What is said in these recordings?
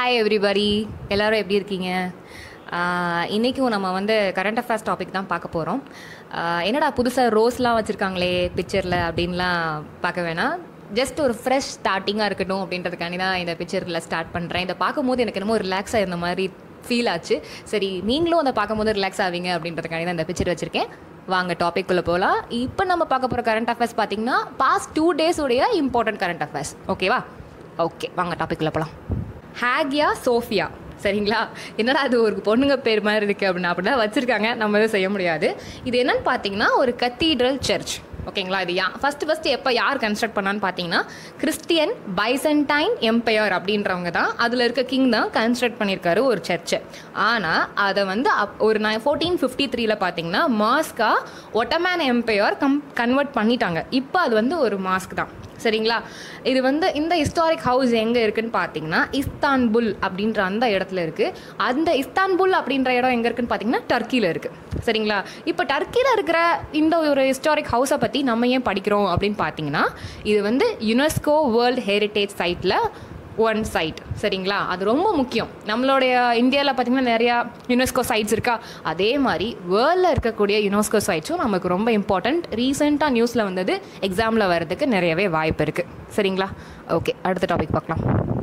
hi everybody எல்லாரும் எப்படி இருக்கீங்க இன்றைக்கும் நம்ம வந்து கரண்ட் அஃபேர்ஸ் டாபிக் தான் பார்க்க போகிறோம் என்னடா புதுசாக ரோஸ்லாம் வச்சுருக்காங்களே பிக்சரில் அப்படின்லாம் பார்க்க வேணாம் ஜஸ்ட் ஒரு ஃப்ரெஷ் ஸ்டார்டிங்காக இருக்கட்டும் அப்படின்றதுக்காண்டி தான் இந்த பிக்சரில் ஸ்டார்ட் பண்ணுறேன் இதை பார்க்கும்போது எனக்கு என்னமோ ரிலாக்ஸாக இருந்த மாதிரி ஃபீல் ஆச்சு சரி நீங்களும் அதை பார்க்கும்போது ரிலாக்ஸ் ஆவீங்க அப்படின்றதுக்காண்டி தான் இந்த பிக்சர் வச்சுருக்கேன் வாங்க டாபிக் குள்ளே போகலாம் இப்போ நம்ம பார்க்க போகிற கரண்ட் அஃபேர்ஸ் பார்த்தீங்கன்னா பாஸ்ட் டூ டேஸ் உடைய இம்பார்ட்டன்ட் கரண்ட் அஃபேர்ஸ் ஓகேவா ஓகே வாங்க டாபிக் குள்ளே போகலாம் ஹேகியா சோஃபியா சரிங்களா என்னடா அது ஒரு பொண்ணுங்க பேர் மாதிரி இருக்குது அப்படின்னா அப்படின்னா வச்சுருக்காங்க நம்ம எதுவும் செய்ய முடியாது இது என்னன்னு பார்த்தீங்கன்னா ஒரு கத்தீட்ரல் சர்ச் ஓகேங்களா இது யா ஃபஸ்ட்டு ஃபஸ்ட்டு எப்போ யார் கன்ஸ்ட்ரக்ட் பண்ணான்னு பார்த்தீங்கன்னா கிறிஸ்டியன் பைசன்டைன் எம்பையர் அப்படின்றவங்க தான் அதில் இருக்க கிங் தான் கன்ஸ்ட்ரக்ட் பண்ணியிருக்காரு ஒரு சர்ச்சை ஆனால் அதை வந்து அப் ஒரு நை ஃபோர்டீன் ஃபிஃப்டி த்ரீல பார்த்தீங்கன்னா மாஸ்கா ஒட்டமேன் எம்பையர் கம் கன்வெர்ட் பண்ணிட்டாங்க இப்போ அது வந்து ஒரு மாஸ்க் தான் சரிங்களா இது வந்து இந்த ஹிஸ்டாரிக் ஹவுஸ் எங்கே இருக்குன்னு பார்த்தீங்கன்னா இஸ்தான்புல் அப்படின்ற அந்த இடத்துல இருக்குது அந்த இஸ்தான்புல் அப்படின்ற இடம் எங்கே இருக்குன்னு பார்த்தீங்கன்னா டர்க்கியில் இருக்குது சரிங்களா இப்போ டர்க்கியில் இருக்கிற இந்த ஒரு ஹிஸ்டாரிக் ஹவுஸை பற்றி நம்ம ஏன் படிக்கிறோம் அப்படின்னு பார்த்தீங்கன்னா இது வந்து யுனெஸ்கோ வேர்ல்ட் ஹெரிட்டேஜ் சைட்டில் ஒன் சைட் சரிங்களா அது ரொம்ப முக்கியம் நம்மளுடைய இந்தியாவில் பார்த்திங்கன்னா நிறையா யுனெஸ்கோ சைட்ஸ் இருக்கா அதே மாதிரி வேர்ல்டில் இருக்கக்கூடிய யுனெஸ்கோ சைட்ஸும் நமக்கு ரொம்ப இம்பார்ட்டண்ட் ரீசெண்டாக நியூஸில் வந்தது எக்ஸாமில் வர்றதுக்கு நிறையவே வாய்ப்பு இருக்குது சரிங்களா ஓகே அடுத்த டாபிக் பார்க்கலாம்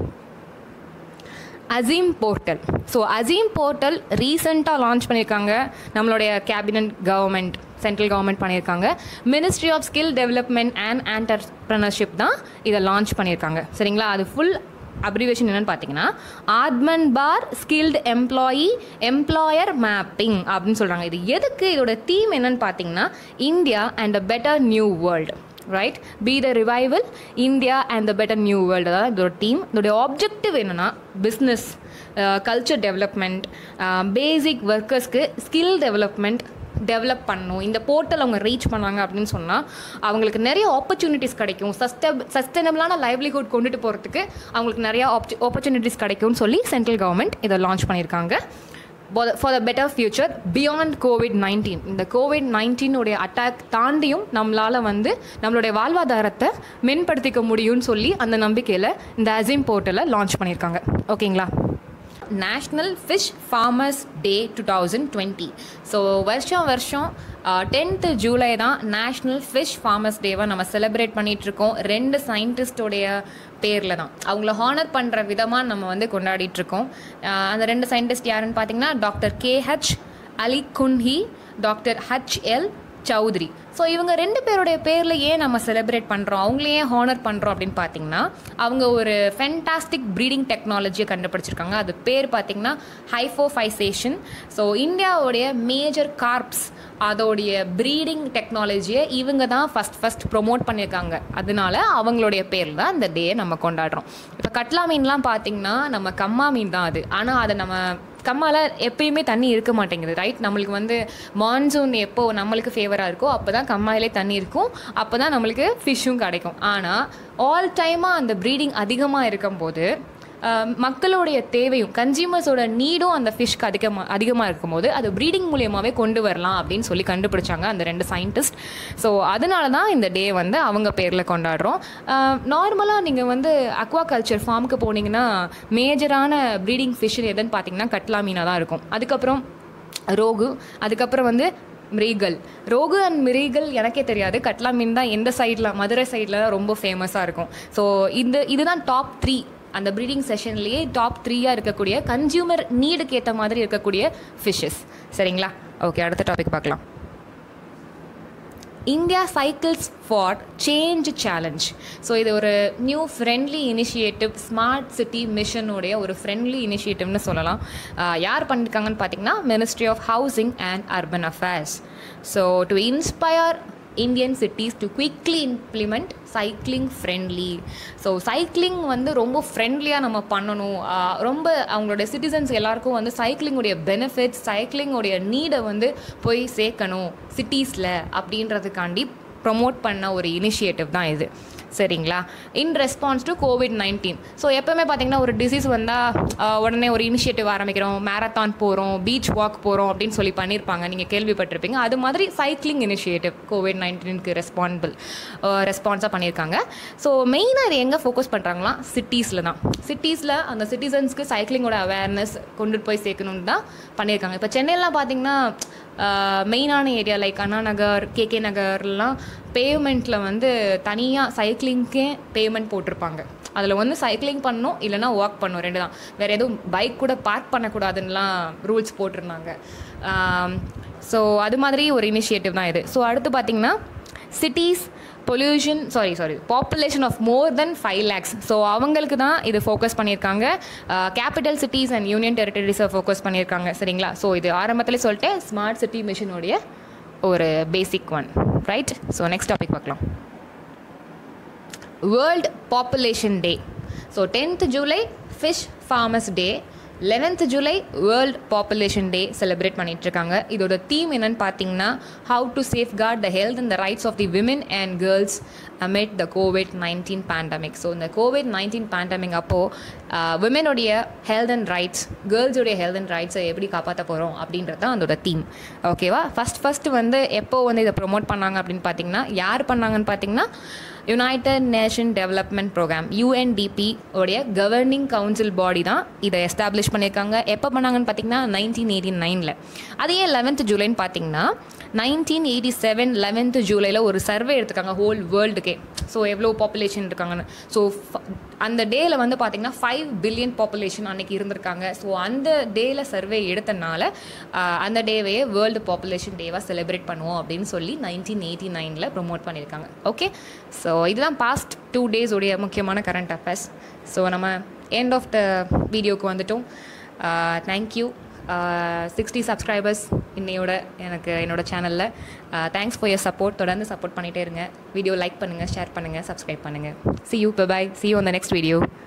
ASEEM portal so ASEEM portal ரீசெண்டாக லான்ச் பண்ணியிருக்காங்க நம்மளுடைய கேபினட் கவர்மெண்ட் சென்ட்ரல் கவர்மெண்ட் பண்ணியிருக்காங்க ministry of skill development and entrepreneurship தான் இதை லான்ச் பண்ணியிருக்காங்க சரிங்களா அது ஃபுல் அப்ரிவேஷன் என்னன்னு பார்த்தீங்கன்னா Aatmanirbhar skilled employee employer mapping அப்படின்னு சொல்கிறாங்க இது எதுக்கு இதோட தீம் என்னன்னு பார்த்தீங்கன்னா India and a better new world right be the revival India and the better new world அதாவது இதோட டீம் இதோடைய ஆப்ஜெக்டிவ் என்னென்னா பிஸ்னஸ் கல்ச்சர் டெவலப்மெண்ட் பேசிக் ஒர்க்கர்ஸ்க்கு ஸ்கில் டெவலப்மெண்ட் டெவலப் பண்ணணும் இந்த போர்ட்டல் அவங்க ரீச் பண்ணாங்க அப்படின்னு சொன்னால் அவங்களுக்கு நிறைய ஆப்பர்ச்சுனிட்டிஸ் கிடைக்கும் சஸ்டப் சஸ்டைனபிளான லைவ்லிஹுட் கொண்டுட்டு போகிறதுக்கு அவங்களுக்கு நிறைய ஆப்ச் ஆப்பர்ச்சுனிட்டிஸ் கிடைக்கும்னு சொல்லி சென்ட்ரல் கவர்மெண்ட் இதை லான்ச் பண்ணியிருக்காங்க for the better future beyond COVID nineteen இந்த கோவிட் நைன்டீனுடைய அட்டாக் தாண்டியும் நம்மளால் வந்து நம்மளுடைய வாழ்வாதாரத்தை மேம்படுத்திக்க முடியும்னு சொல்லி அந்த நம்பிக்கையில் இந்த அசிம் போர்ட்டலை லான்ச் பண்ணியிருக்காங்க ஓகேங்களா national fish farmers day two thousand twenty so வருஷம் வருஷம் டென்த்து ஜூலை தான் நேஷ்னல் ஃபிஷ் ஃபார்மர்ஸ் டேவை நம்ம செலிப்ரேட் பண்ணிகிட்ருக்கோம் ரெண்டு சயின்டிஸ்டோடைய பேரில் தான் அவங்கள ஹானர் பண்ணுற விதமாக நம்ம வந்து கொண்டாடிட்டுருக்கோம் அந்த ரெண்டு சயின்டிஸ்ட் யாருன்னு பார்த்தீங்கன்னா doctor K H Ali Kunhi doctor H L Chaudhary so இவங்க ரெண்டு பேருடைய பேரில் ஏன் நம்ம செலிப்ரேட் பண்ணுறோம் அவங்களே ஏன் ஹானர் பண்ணுறோம் அப்படின்னு பார்த்தீங்கன்னா அவங்க ஒரு ஃபென்டாஸ்டிக் ப்ரீடிங் டெக்னாலஜியை கண்டுபிடிச்சிருக்காங்க அது பேர் பார்த்தீங்கன்னா ஹைஃபோஃபைசேஷன் ஸோ இந்தியாவுடைய மேஜர் கார்ப்ஸ் அதோடைய ப்ரீடிங் டெக்னாலஜியை இவங்க தான் ஃபஸ்ட் ஃபஸ்ட் ப்ரொமோட் பண்ணியிருக்காங்க அதனால அவங்களுடைய பேரில் தான் இந்த டேயை நம்ம கொண்டாடுறோம் இப்போ கட்லா மீன்லாம் பார்த்தீங்கன்னா நம்ம கம்மா மீன் தான் அது ஆனால் அதை நம்ம கம்மால எப்பயுமே தண்ணி இருக்க மாட்டேங்குது ரைட் நம்மளுக்கு வந்து மான்சூன் எப்போ நம்மளுக்கு ஃபேவராக இருக்கோ அப்போ தான் கம்மாயிலே தண்ணி இருக்கும் அப்போ தான் நம்மளுக்கு ஃபிஷ்ஷும் கிடைக்கும் ஆனால் ஆல் டைமாக அந்த ப்ரீடிங் அதிகமாக இருக்கும்போது மக்களுடைய தேவையும் கன்சியூமர்ஸோட நீடும் அந்த ஃபிஷ்க்கு அதிகமாக அதிகமாக இருக்கும்போது அது ப்ரீடிங் மூலியமாகவே கொண்டு வரலாம் அப்படின்னு சொல்லி கண்டுபிடிச்சாங்க அந்த ரெண்டு சயின்டிஸ்ட் ஸோ அதனால தான் இந்த டே வந்து அவங்க பேரில் கொண்டாடுறோம் நார்மலாக நீங்கள் வந்து அக்வா கல்ச்சர் ஃபார்முக்கு போனீங்கன்னா மேஜரான ப்ரீடிங் ஃபிஷ்ஷு எதுன்னு பார்த்தீங்கன்னா கட்லா மீனாக தான் இருக்கும் அதுக்கப்புறம் ரோகு அதுக்கப்புறம் வந்து மிரீகல் ரோகு அண்ட் மிரீகல் எனக்கே தெரியாது கட்லா மீன் தான் எந்த சைடில் மதுரை சைடில் தான் ரொம்ப ஃபேமஸாக இருக்கும் ஸோ இந்த இதுதான் டாப் த்ரீ அந்த ப்ரீடிங் செஷன்லேயே டாப் த்ரீயாக இருக்கக்கூடிய கன்சியூமர் நீடுக்கு ஏற்ற மாதிரி இருக்கக்கூடிய ஃபிஷ்ஷஸ் சரிங்களா ஓகே அடுத்த டாபிக் பார்க்கலாம் India cycles for change challenge so இது ஒரு new friendly initiative smart city மிஷனுடைய ஒரு ஃப்ரெண்ட்லி இனிஷியேட்டிவ்னு சொல்லலாம் யார் பண்ணியிருக்காங்கன்னு பார்த்தீங்கன்னா ministry of housing and urban affairs so to inspire Indian cities to quickly implement cycling friendly so cycling வந்து ரொம்ப ஃப்ரெண்ட்லியாக நம்ம பண்ணணும் ரொம்ப அவங்களோட சிட்டிசன்ஸ் எல்லாருக்கும் வந்து சைக்கிளிங்குடைய பெனிஃபிட்ஸ் சைக்கிளிங்குடைய நீடை வந்து போய் சேர்க்கணும் சிட்டிஸில் அப்படின்றதுக்காண்டி ப்ரொமோட் பண்ண ஒரு இனிஷியேட்டிவ் தான் இது சரிங்களா in response to COVID nineteen so எப்போவுமே பார்த்தீங்கன்னா ஒரு டிசீஸ் வந்தால் உடனே ஒரு இனிஷியேட்டிவ் ஆரம்பிக்கிறோம் மேரத்தான் போகிறோம் பீச் வாக் போகிறோம் அப்படின்னு சொல்லி பண்ணியிருப்பாங்க நீங்கள் கேள்விப்பட்டிருப்பீங்க அது மாதிரி சைக்கிளிங் இனிஷியேட்டிவ் கோவிட் நைன்டீனுக்கு ரெஸ்பான்பிள் ரெஸ்பான்ஸாக பண்ணியிருக்காங்க ஸோ மெயினாக இது எங்கே ஃபோக்கஸ் பண்ணுறாங்களா சிட்டிஸில் தான் சிட்டிஸில் அந்த சிட்டிசன்ஸ்க்கு சைக்கிளிங்கோட அவேர்னஸ் கொண்டுட்டு போய் சேர்க்கணுன்னு தான் பண்ணியிருக்காங்க இப்போ சென்னையிலாம் பார்த்தீங்கன்னா மெயினான area like Anna Nagar K K நகர்லாம் பேமெண்ட்டில் வந்து தனியாக சைக்கிளிங்க்கே பேமெண்ட் போட்டிருப்பாங்க அதில் வந்து சைக்கிளிங் பண்ணணும் இல்லைனா வாக் பண்ணணும் ரெண்டு தான் வேறு எதுவும் பைக் கூட பார்க் பண்ணக்கூடாதுன்னெலாம் ரூல்ஸ் போட்டிருந்தாங்க ஸோ அது மாதிரி ஒரு இனிஷியேட்டிவ் தான் இது ஸோ அடுத்து பார்த்திங்கன்னா cities pollution sorry sorry population of more than five lakhs so அவங்களுக்கு தான் இது ஃபோக்கஸ் பண்ணியிருக்காங்க கேபிட்டல் சிட்டிஸ் அண்ட் யூனியன் டெரிட்டரிஸை ஃபோக்கஸ் பண்ணியிருக்காங்க சரிங்களா ஸோ இது ஆரம்பத்தில் சொல்லிட்டு ஸ்மார்ட் சிட்டி மிஷனுடைய ஒரு basic one right so next topic பார்க்கலாம் world population day so tenth July fish farmers day eleventh July world population day celebrate பண்ணிட்டு இருக்காங்க இதோட தீம் என்னன்னு பார்த்தீங்கன்னா how to safeguard the health and the rights of the women and girls amid the COVID nineteen pandemic so இந்த COVID nineteen pandemic அப்போது விமனுடைய health and rights கேர்ள்ஸுடைய health and ரைட்ஸை எப்படி காப்பாற்ற போகிறோம் அப்படின்றது தான் அதோட தீம் ஓகேவா ஃபஸ்ட் ஃபஸ்ட்டு வந்து எப்போ வந்து இதை ப்ரொமோட் பண்ணாங்க அப்படின்னு பார்த்தீங்கன்னா யார் பண்ணாங்கன்னு பார்த்தீங்கன்னா United Nation Development Programme UNDP உடைய கவர்னிங் கவுன்சில் பாடி தான் இதை எஸ்டாப்ளிஷ் பண்ணியிருக்காங்க எப்போ பண்ணாங்கன்னு பார்த்தீங்கன்னா நைன்டீன் எயிட்டி நைனில் அதே லெவன்த் ஜூலைன்னு பார்த்தீங்கன்னா நைன்டீன் எயிட்டி செவன் லெவன்த் ஜூலையில் ஒரு சர்வே எடுத்துக்காங்க ஹோல் வேர்ல்டுக்கே ஸோ எவ்வளோ பாப்புலேஷன் இருக்காங்கன்னு ஸோ அந்த டேயில் வந்து பார்த்திங்கன்னா ஃபைவ் பில்லியன் பாப்புலேஷன் அன்றைக்கி இருந்திருக்காங்க ஸோ அந்த டேயில் சர்வே எடுத்தனால அந்த டேவையே வேர்ல்டு பாப்புலேஷன் டேவாக செலிப்ரேட் பண்ணுவோம் அப்படின்னு சொல்லி நைன்டீன் எயிட்டி நைனில் ப்ரொமோட் பண்ணியிருக்காங்க ஓகே ஸோ இதுதான் பாஸ்ட் டூ டேஸ் உடைய முக்கியமான கரண்ட் அஃபேர்ஸ் ஸோ நம்ம எண்ட் ஆஃப் த வீடியோக்கு வந்துட்டோம் தேங்க்யூ சிக்ஸ்டி சப்ஸ்கிரைபர்ஸ் இன்னையோட எனக்கு என்னோடய சேனலில் தேங்க்ஸ் ஃபார் யர் சப்போர்ட் தொடர்ந்து சப்போர்ட் பண்ணிகிட்டே இருங்க வீடியோ லைக் பண்ணுங்கள் ஷேர் பண்ணுங்கள் சப்ஸ்கிரைப் பண்ணுங்கள் see you bye see you அந்த நெக்ஸ்ட் வீடியோ